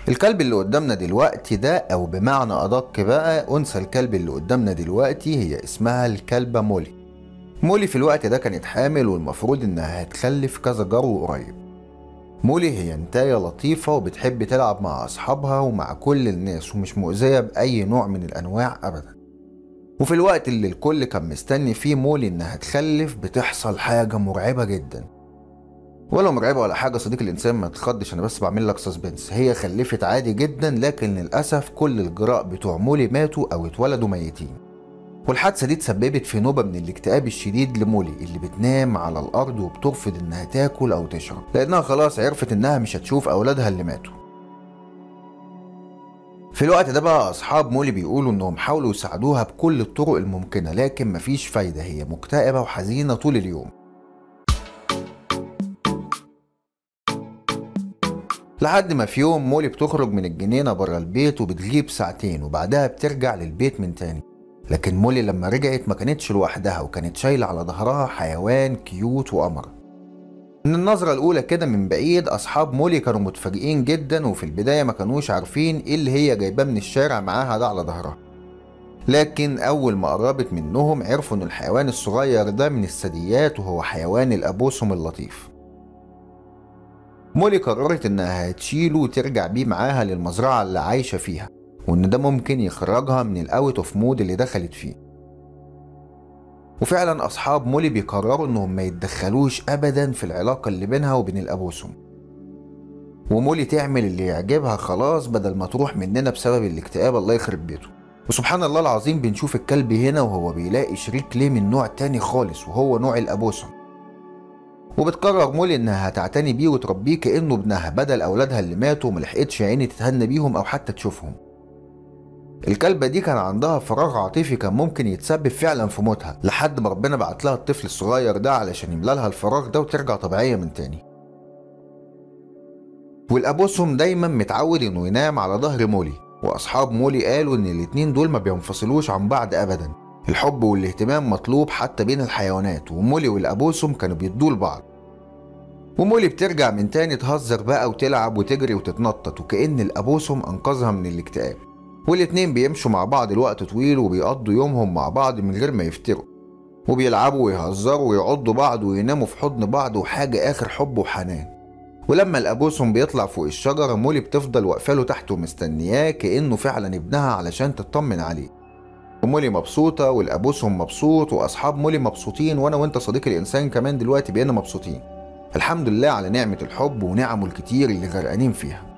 الكلب اللي قدامنا دلوقتي ده او بمعنى ادق بقى انثى الكلب اللي قدامنا دلوقتي هي اسمها الكلبة مولي مولي في الوقت ده كانت حامل والمفروض انها هتخلف كذا جرو قريب مولي هي انتاية لطيفة وبتحب تلعب مع أصحابها ومع كل الناس ومش مؤذية بأي نوع من الأنواع أبدا وفي الوقت اللي الكل كان مستني فيه مولي إنها تخلف بتحصل حاجة مرعبة جدا ولا مرعبة ولا حاجة صديق الإنسان ما تخضش أنا بس بعمل لك سسبنس هي خلفت عادي جدا لكن للأسف كل الجراء بتوع مولي ماتوا أو اتولدوا ميتين والحادثة دي تسببت في نوبة من الاكتئاب الشديد لمولي اللي بتنام على الأرض وبترفض إنها تاكل أو تشرب لأنها خلاص عرفت إنها مش هتشوف أولادها اللي ماتوا في الوقت ده بقى أصحاب مولي بيقولوا إنهم حاولوا يساعدوها بكل الطرق الممكنة لكن مفيش فايدة هي مكتئبة وحزينة طول اليوم لحد ما في يوم مولي بتخرج من الجنينة بره البيت وبتغيب ساعتين وبعدها بترجع للبيت من تاني لكن مولي لما رجعت ما كانتش لوحدها وكانت شايلة على ظهرها حيوان كيوت وقمر من النظرة الأولى كده من بعيد أصحاب مولي كانوا متفاجئين جدا وفي البداية ما كانوش عارفين إيه اللي هي جايباه من الشارع معاها ده على ظهرها لكن أول ما قربت منهم عرفوا إن الحيوان الصغير ده من الثدييات وهو حيوان الأبوسم اللطيف مولي قررت إنها هتشيله وترجع بيه معاها للمزرعة اللي عايشة فيها وإن ده ممكن يخرجها من الأوت أوف مود اللي دخلت فيه وفعلا أصحاب مولي بيقرروا إنهم ما يتدخلوش أبدا في العلاقة اللي بينها وبين الأبوسم ومولي تعمل اللي يعجبها خلاص بدل ما تروح مننا بسبب الاكتئاب الله يخرب بيته وسبحان الله العظيم بنشوف الكلب هنا وهو بيلاقي شريك ليه من نوع تاني خالص وهو نوع الأبوسم وبتقرر مولي انها هتعتني بيه وتربيه كانه ابنها بدل اولادها اللي ماتوا وملحقتش يا عيني تتهنى بيهم او حتى تشوفهم الكلبة دي كان عندها فراغ عاطفي كان ممكن يتسبب فعلا في موتها لحد ما ربنا بعت لها الطفل الصغير ده علشان يملى لها الفراغ ده وترجع طبيعية من تاني والأبوسهم دايما متعود انه ينام على ظهر مولي واصحاب مولي قالوا ان الاتنين دول ما بينفصلوش عن بعض ابدا الحب والاهتمام مطلوب حتى بين الحيوانات ومولي والابوسم كانوا بيدوا لبعض ومولي بترجع من تاني تهزر بقى وتلعب وتجري وتتنطط وكأن الأبوسم أنقذها من الاكتئاب والاتنين بيمشوا مع بعض الوقت طويل وبيقضوا يومهم مع بعض من غير ما يفتروا وبيلعبوا ويهزروا ويعضوا بعض ويناموا في حضن بعض وحاجة آخر حب وحنان ولما الأبوسم بيطلع فوق الشجرة مولي بتفضل واقفة له تحت ومستنياه كأنه فعلا ابنها علشان تطمن عليه ومولي مبسوطة والأبوسهم مبسوط وأصحاب مولي مبسوطين وأنا وأنت صديق الإنسان كمان دلوقتي بقينا مبسوطين الحمد لله على نعمة الحب ونعمه الكتير اللي غرقانين فيها